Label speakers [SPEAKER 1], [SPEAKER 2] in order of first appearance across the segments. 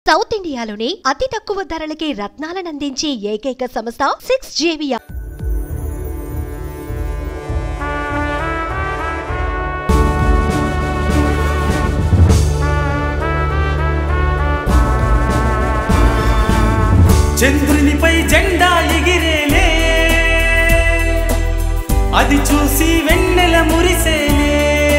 [SPEAKER 1] south ఇండియాలోనే అతి తక్కువ ధరలకి రత్నాలనందించే ఏకైక సంస్థ సిక్స్ జేవియా
[SPEAKER 2] చంద్రునిపై జెండా ఎగిరేలే అది చూసి వెన్నెల మురిసేలే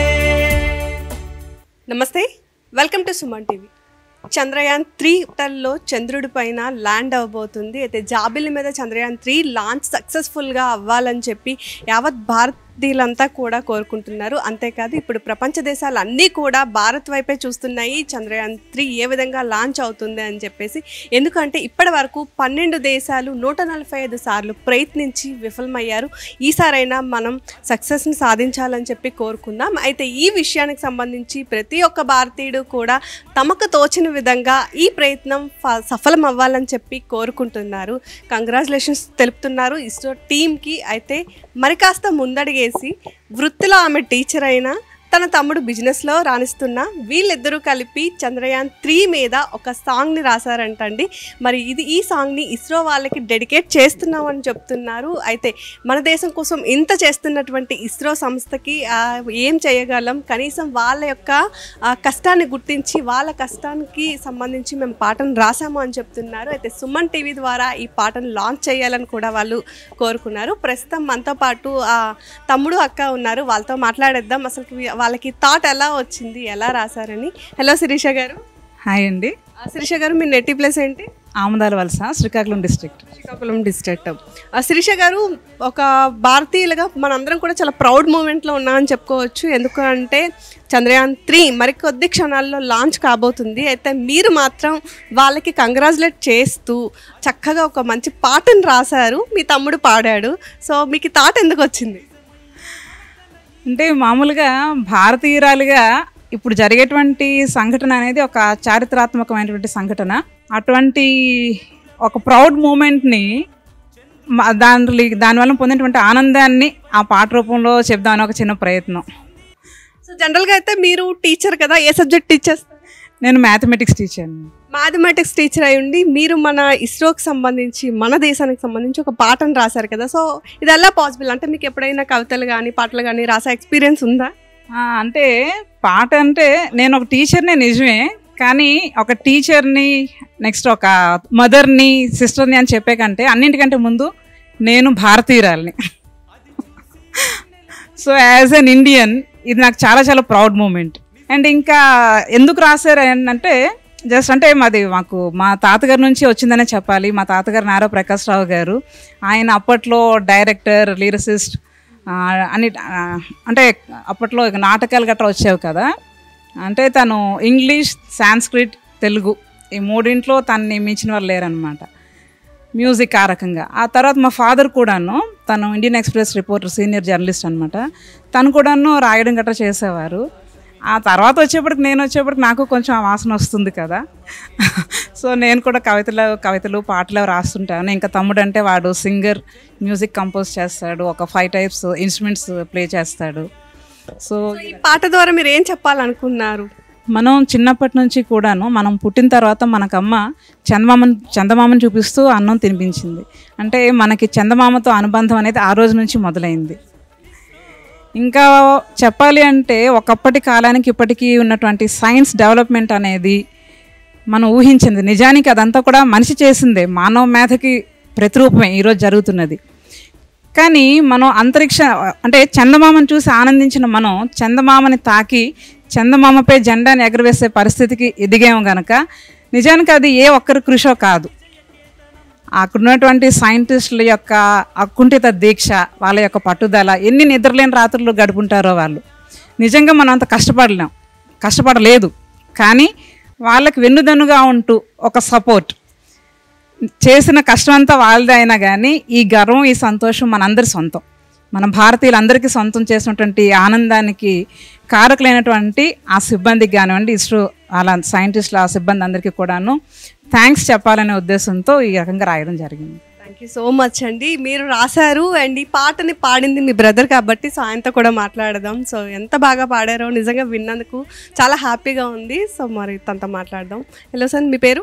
[SPEAKER 3] నమస్తే welcome to Suman TV Chandrayaan three లో చంద్రుడి పైన ల్యాండ్ అవ్వబోతుంది అయితే జాబిలి మీద చంద్రయాన్ త్రీ లాంచ్ సక్సెస్ఫుల్గా అవ్వాలని చెప్పి యావత్ భారతీయులంతా కూడా కోరుకుంటున్నారు అంతేకాదు ఇప్పుడు ప్రపంచ దేశాలు అన్నీ కూడా భారత్ వైపే చూస్తున్నాయి చంద్రయాన్ త్రీ ఏ విధంగా లాంచ్ అవుతుంది అని చెప్పేసి ఎందుకంటే ఇప్పటి వరకు పన్నెండు దేశాలు నూట నలభై ఐదు సార్లు ప్రయత్నించి విఫలమయ్యారు ఈసారైనా మనం సక్సెస్ని సాధించాలని చెప్పి కోరుకుందాం అయితే ఈ విషయానికి సంబంధించి ప్రతి ఒక్క భారతీయుడు కూడా తమకు తోచిన విధంగా ఈ ప్రయత్నం ఫ- సఫలం అవ్వాలని చెప్పి కోరుకుంటున్నారు కంగ్రాచులేషన్స్ తెలుపుతున్నారు ఇస్రో టీంకి అయితే మరి కాస్త ముందడిగేసి వృత్తిలో ఆమె టీచర్ అయినా తన తమ్ముడు బిజినెస్లో రాణిస్తున్న వీళ్ళిద్దరూ కలిపి చంద్రయాన్ త్రీ మీద ఒక సాంగ్ని రాశారంటండి మరి ఇది ఈ సాంగ్ని ఇస్రో వాళ్ళకి డెడికేట్ చేస్తున్నామని చెప్తున్నారు అయితే మన దేశం కోసం ఇంత చేస్తున్నటువంటి ఇస్రో సంస్థకి ఆ, ఏం చేయగలం కనీసం వాళ్ళ యొక్క ఆ, కష్టాన్ని గుర్తించి వాళ్ళ కష్టానికి సంబంధించి మేము పాటను రాసాము అని చెప్తున్నారు అయితే సుమన్ టీవీ ద్వారా ఈ పాటను లాంచ్ చేయాలని కూడా వాళ్ళు కోరుకున్నారు ప్రస్తుతం మనతో పాటు ఆ, తమ్ముడు అక్క ఉన్నారు వాళ్ళతో మాట్లాడేద్దాం అసలు వాళ్ళకి థాట్ ఎలా వచ్చింది ఎలా రాశారని హలో శిరీష గారు
[SPEAKER 4] హాయ్ అండి
[SPEAKER 3] ఆ, శిరీష గారు మీ నెట్టి ప్లేస్ ఏంటి
[SPEAKER 4] ఆమదాల వలస శ్రీకాకుళం డిస్ట్రిక్ట్
[SPEAKER 3] శ్రీకాకుళం డిస్ట్రిక్ట్ ఆ, శిరీష గారు ఒక భారతీయులుగా మనందరం కూడా చాలా ప్రౌడ్ మూమెంట్లో ఉన్నామని చెప్పుకోవచ్చు ఎందుకంటే చంద్రయాన్ త్రీ మరికొద్ది క్షణాల్లో లాంచ్ కాబోతుంది అయితే మీరు మాత్రం వాళ్ళకి కంగ్రాచులేట్ చేస్తూ చక్కగా ఒక మంచి పాటను రాశారు మీ తమ్ముడు పాడాడు సో మీకు ఈ థాట్ ఎందుకు వచ్చింది
[SPEAKER 4] అంటే మామూలుగా భారతీయురాలుగా ఇప్పుడు జరిగేటువంటి సంఘటన అనేది ఒక చారిత్రాత్మకమైనటువంటి సంఘటన అటువంటి ఒక ప్రౌడ్ మూమెంట్ని దాని దానివల్ల పొందినటువంటి ఆనందాన్ని ఆ పాట రూపంలో చెప్దామని ఒక చిన్న ప్రయత్నం
[SPEAKER 3] సో జనరల్గా అయితే మీరు టీచర్ కదా ఏ సబ్జెక్ట్ టీచర్
[SPEAKER 4] నేను మ్యాథమెటిక్స్ టీచర్ని
[SPEAKER 3] మ్యాథమెటిక్స్ టీచర్ అయి ఉండి మీరు మన ఇస్రోకి సంబంధించి మన దేశానికి సంబంధించి ఒక పాటను రాశారు కదా సో ఇది ఎలా పాసిబుల్ అంటే మీకు ఎప్పుడైనా కవితలు కానీ పాటలు కానీ రాసే ఎక్స్పీరియన్స్ ఉందా
[SPEAKER 4] ఆ, అంటే పాట అంటే నేను ఒక టీచర్నే నిజమే కానీ ఒక టీచర్ని నెక్స్ట్ ఒక మదర్ని సిస్టర్ని అని చెప్పే కంటే అన్నింటికంటే ముందు నేను భారతీయురాల్ని సో యాజ్ అన్ ఇండియన్ ఇది నాకు చాలా చాలా ప్రౌడ్ మూమెంట్ అండ్ ఇంకా ఎందుకు రాశారు అంటే జస్ట్ అంటే మాది మాకు మా తాతగారి నుంచి వచ్చిందనే చెప్పాలి మా తాతగారు నారా ప్రకాష్ రావు గారు ఆయన అప్పట్లో డైరెక్టర్ లిరిసిస్ట్ అని ఆ, అంటే అప్పట్లో ఇక నాటకాలు గట్రా వచ్చేవి కదా అంటే తను ఇంగ్లీష్ సాంస్క్రిట్ తెలుగు ఈ మూడింట్లో తనని మించిన వాళ్ళు లేరనమాట మ్యూజిక్ ఆ రకంగా ఆ తర్వాత మా ఫాదర్ కూడాను తను Indian Express reporter senior journalist అనమాట తను కూడాను రాయడం గట్రా చేసేవారు ఆ తర్వాత వచ్చేప్పటికి నేను వచ్చేప్పటికి నాకు కొంచెం ఆ వాసన వస్తుంది కదా సో నేను కూడా కవితలు కవితలు పాటలు రాస్తుంటాను ఇంకా తమ్ముడు అంటే వాడు సింగర్ మ్యూజిక్ కంపోజ్ చేస్తాడు ఒక ఫైవ్ టైప్స్ ఇన్స్ట్రుమెంట్స్ ప్లే చేస్తాడు సో
[SPEAKER 3] ఈ పాట ద్వారా మీరు ఏం చెప్పాలనుకున్నారు
[SPEAKER 4] మనం చిన్నప్పటి నుంచి కూడాను మనం పుట్టిన తర్వాత మనకమ్మ చందమామను చందమామను చూపిస్తూ అన్నం తినిపించింది అంటే మనకి చందమామతో అనుబంధం అనేది ఆ రోజు నుంచి మొదలైంది ఇంకా చెప్పాలి అంటే ఒకప్పటి కాలానికి ఇప్పటికీ ఉన్నటువంటి సైన్స్ డెవలప్మెంట్ అనేది మనం ఊహించింది నిజానికి అదంతా కూడా మనిషి చేసిందే మానవ మేధకి ప్రతిరూపమే ఈరోజు జరుగుతున్నది కానీ మనం అంతరిక్ష అంటే చందమామను చూసి ఆనందించిన మనం చందమామని తాకి చందమామపై జెండాని ఎగరవేసే పరిస్థితికి ఎదిగాము గనక నిజానికి అది ఏ ఒక్కరి కృషో కాదు అక్కడ ఉన్నటువంటి సైంటిస్టుల యొక్క అకుంఠిత దీక్ష వాళ్ళ యొక్క పట్టుదల ఎన్ని నిద్రలేని రాత్రులు గడుపుంటారో వాళ్ళు నిజంగా మనం అంత కష్టపడలేం కష్టపడలేదు కానీ వాళ్ళకి వెన్నుదన్నుగా ఉంటూ ఒక సపోర్ట్ చేసిన కష్టం అంతా వాళ్ళదే అయినా కానీ ఈ గర్వం ఈ సంతోషం మనందరి సొంతం మన భారతీయులందరికీ సొంతం చేసినటువంటి ఈ ఆనందానికి కారకులైనటువంటి ఆ సిబ్బందికి కానివ్వండి ఇస్రో అలా సైంటిస్టులు ఆ సిబ్బంది అందరికీ కూడాను థ్యాంక్స్ చెప్పాలనే ఉద్దేశంతో ఈ రకంగా రాయడం జరిగింది
[SPEAKER 3] థ్యాంక్ యూ సో మచ్ అండి మీరు రాశారు అండ్ ఈ పాటని పాడింది మీ బ్రదర్ కాబట్టి సో ఆయనతో కూడా మాట్లాడదాం సో ఎంత బాగా పాడారో నిజంగా విన్నందుకు చాలా హ్యాపీగా ఉంది సో మరి తనతో మాట్లాడదాం హలో సార్ మీ పేరు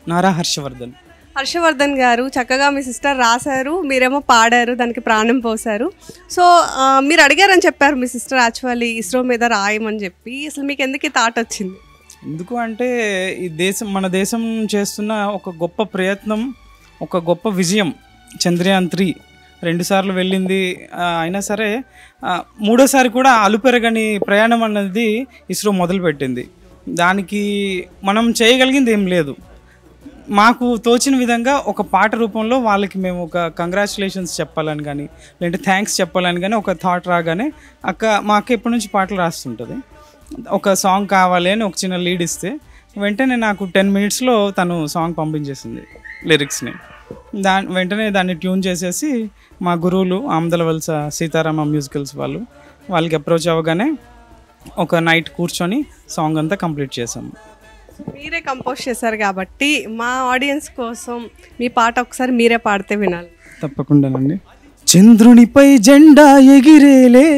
[SPEAKER 5] నారా హర్షవర్ధన్
[SPEAKER 3] హర్షవర్ధన్ గారు చక్కగా మీ సిస్టర్ రాశారు మీరేమో పాడారు దానికి ప్రాణం పోశారు సో ఆ, మీరు అడిగారని చెప్పారు మీ సిస్టర్ యాక్చువల్లీ ఇస్రో మీద రాయమని చెప్పి అసలు మీకు ఎందుకు ఈ థాట్ వచ్చింది
[SPEAKER 5] ఎందుకు అంటే ఈ దేశం మన దేశం చేస్తున్న ఒక గొప్ప ప్రయత్నం ఒక గొప్ప విజయం చంద్రయాన్ త్రీ రెండుసార్లు వెళ్ళింది ఆ, అయినా సరే ఆ, మూడోసారి కూడా అలుపెరగని ప్రయాణం అన్నది ఇస్రో మొదలుపెట్టింది దానికి మనం చేయగలిగింది ఏం లేదు మాకు తోచిన విధంగా ఒక పాట రూపంలో వాళ్ళకి మేము ఒక కంగ్రాచులేషన్స్ చెప్పాలని కానీ లేదంటే థ్యాంక్స్ చెప్పాలని కానీ ఒక థాట్ రాగానే అక్క మా అక్క ఎప్పటి నుంచి పాటలు రాస్తుంటుంది ఒక సాంగ్ కావాలి అని ఒక చిన్న లీడ్ ఇస్తే వెంటనే నాకు టెన్ మినిట్స్లో తను సాంగ్ పంపించేసింది లిరిక్స్ని దా వెంటనే దాన్ని ట్యూన్ చేసేసి మా గురువులు ఆమదల వలస సీతారామ మ్యూజికల్స్ వాళ్ళు వాళ్ళకి అప్రోచ్ అవ్వగానే ఒక నైట్ కూర్చొని సాంగ్ అంతా కంప్లీట్ చేసాము
[SPEAKER 3] మీరే కంపోజ్ చేశారు కాబట్టి మా ఆడియన్స్ కోసం మీ పాట ఒకసారి మీరే పాడితే వినాలి
[SPEAKER 5] తప్పకుండానండి చంద్రునిపై జెండా ఎగిరేలే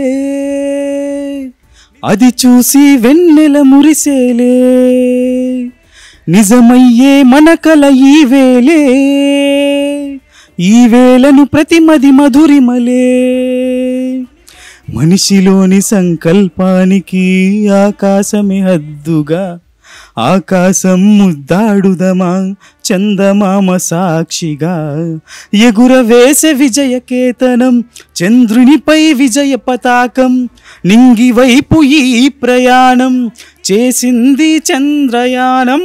[SPEAKER 5] అది చూసి వెన్నెల మురిసేలే నిజమయ్యే మన కల ఈ వేలే ఈ వేలను ప్రతిమది మధురిమలే మనిషిలోని సంకల్పానికి ఆకాశమే హద్దుగా ఆకాశం ముద్దాడుదమా చందమామ సాక్షిగా ఎగురవేసే విజయకేతనం చంద్రునిపై విజయ పతాకం నింగివైపు ఈ ప్రయాణం చేసింది చంద్రయానం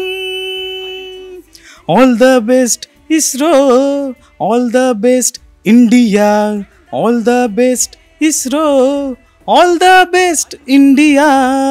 [SPEAKER 5] all the best ISRO all the best India all the best ISRO all the best India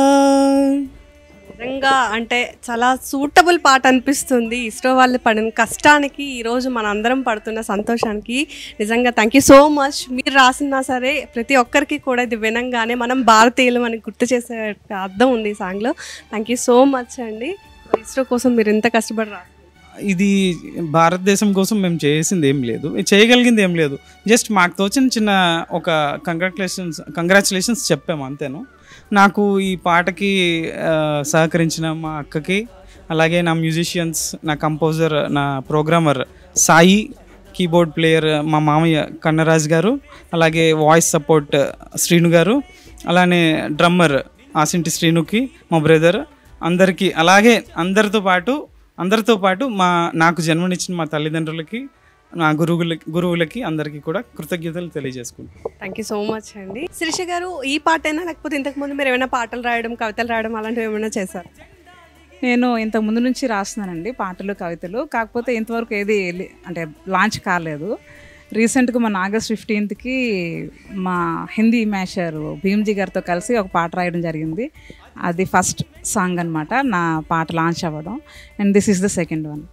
[SPEAKER 3] నిజంగా అంటే చాలా సూటబుల్ పాట అనిపిస్తుంది ఇస్రో వాళ్ళు పడిన కష్టానికి ఈరోజు మన అందరం పడుతున్న సంతోషానికి నిజంగా థ్యాంక్ యూ సో మచ్ మీరు రాసినా సరే ప్రతి ఒక్కరికి కూడా ఇది వినంగానే మనం భారతీయులు అని గుర్తు చేసే అర్థం ఉంది ఈ సాంగ్లో థ్యాంక్ యూ సో మచ్ అండి ఇస్రో కోసం మీరు ఎంత కష్టపడి రాస్తారు
[SPEAKER 5] ఇది భారతదేశం కోసం మేము చేసింది ఏం లేదు చేయగలిగింది ఏం లేదు జస్ట్ మాకు తోచిన చిన్న ఒక కంగ్రాచులేషన్స్ కంగ్రాచులేషన్స్ చెప్పాము అంతేను నాకు ఈ పాటకి ఆ, సహకరించిన మా అక్కకి అలాగే నా మ్యూజిషియన్స్ నా కంపోజర్ నా ప్రోగ్రామర్ సాయి కీబోర్డ్ ప్లేయర్ మా మామయ్య కన్నరాజ్ గారు అలాగే వాయిస్ సపోర్ట్ శ్రీను గారు అలానే డ్రమ్మర్ ఆసింటి శ్రీనుకి మా బ్రదర్ అందరికీ అలాగే అందరితో పాటు అందరితో పాటు మా నాకు జన్మనిచ్చిన మా తల్లిదండ్రులకి నా గురువులకి గురువులకి అందరికీ కూడా కృతజ్ఞతలు తెలియజేసుకుంటాను
[SPEAKER 3] థ్యాంక్ యూ సో మచ్ అండి శిరీష గారు ఈ పాటైనా లేకపోతే ఇంతకుముందు మీరు ఏమైనా పాటలు రాయడం కవితలు రాయడం అలాంటివి ఏమైనా చేశారు
[SPEAKER 4] నేను ఇంత ముందు నుంచి రాస్తున్నానండి పాటలు కవితలు కాకపోతే ఇంతవరకు ఏది లే- అంటే లాంచ్ కాలేదు రీసెంట్గా మన ఆగస్ట్ ఫిఫ్టీన్త్కి మా హిందీ మ్యాషర్ భీమ్జీ గారితో కలిసి ఒక పాట రాయడం జరిగింది అది ఫస్ట్ సాంగ్ అనమాట నా పాట లాంచ్ అవ్వడం and this is the second one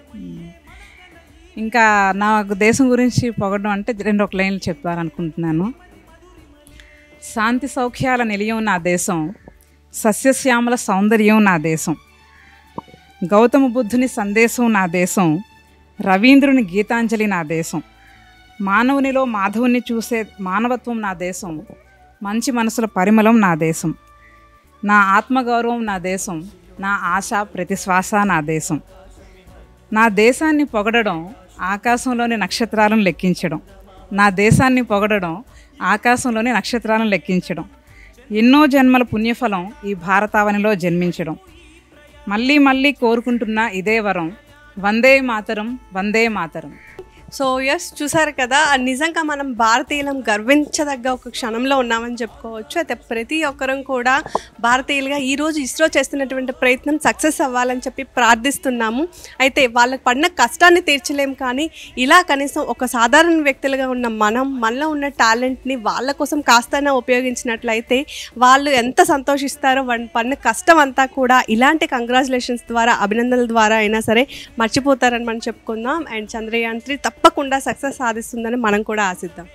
[SPEAKER 4] ఇంకా నాకు దేశం గురించి పొగడం అంటే రెండు ఒక లైన్లు చెప్పాలనుకుంటున్నాను శాంతి సౌఖ్యాల నిలయం నా దేశం సస్యశ్యామల సౌందర్యం నా దేశం గౌతమ బుద్ధుని సందేశం నా దేశం రవీంద్రుని గీతాంజలి నా దేశం మానవునిలో మాధవుని చూసే మానవత్వం నా దేశం మంచి మనసుల పరిమళం నా దేశం నా ఆత్మగౌరవం నా దేశం నా ఆశ ప్రతి శ్వాస నా దేశం నా దేశాన్ని పొగడడం ఆకాశంలోని నక్షత్రాలను లెక్కించడం నా దేశాన్ని పొగడడం ఆకాశంలోని నక్షత్రాలను లెక్కించడం ఎన్నో జన్మల పుణ్యఫలం ఈ భారతావనిలో జన్మించడం మళ్ళీ మళ్ళీ కోరుకుంటున్న ఇదే వరం వందే మాతరం వందే మాతరం
[SPEAKER 3] సో ఎస్ చూసారు కదా నిజంగా మనం భారతీయులం గర్వించదగ్గ ఒక క్షణంలో ఉన్నామని చెప్పుకోవచ్చు అయితే ప్రతి ఒక్కరం కూడా భారతీయులుగా ఈరోజు ఇస్రో చేస్తున్నటువంటి ప్రయత్నం సక్సెస్ అవ్వాలని చెప్పి ప్రార్థిస్తున్నాము అయితే వాళ్ళకి పడిన కష్టాన్ని తీర్చలేం కానీ ఇలా కనీసం ఒక సాధారణ వ్యక్తులుగా ఉన్న మనం మనలో ఉన్న టాలెంట్ని వాళ్ళ కోసం కాస్తైనా ఉపయోగించినట్లయితే వాళ్ళు ఎంత సంతోషిస్తారో వాళ్ళ పడిన కష్టం అంతా కూడా ఇలాంటి కంగ్రాచులేషన్స్ ద్వారా అభినందనల ద్వారా అయినా సరే మర్చిపోతారని మనం చెప్పుకుందాం అండ్ చంద్రయాన్ త్రీ తప్పకుండా సక్సెస్ సాధిస్తుందని మనం కూడా ఆశిద్దాం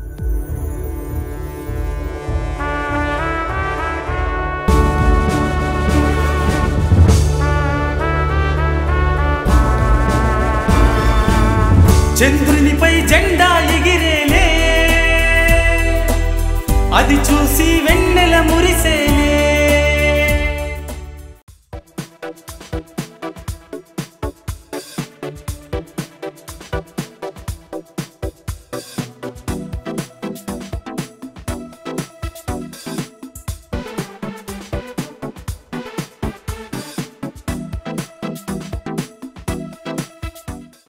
[SPEAKER 2] చంద్రునిపై జెండా ఎగిరేలే అది చూసి వెన్నెల మురిసేలే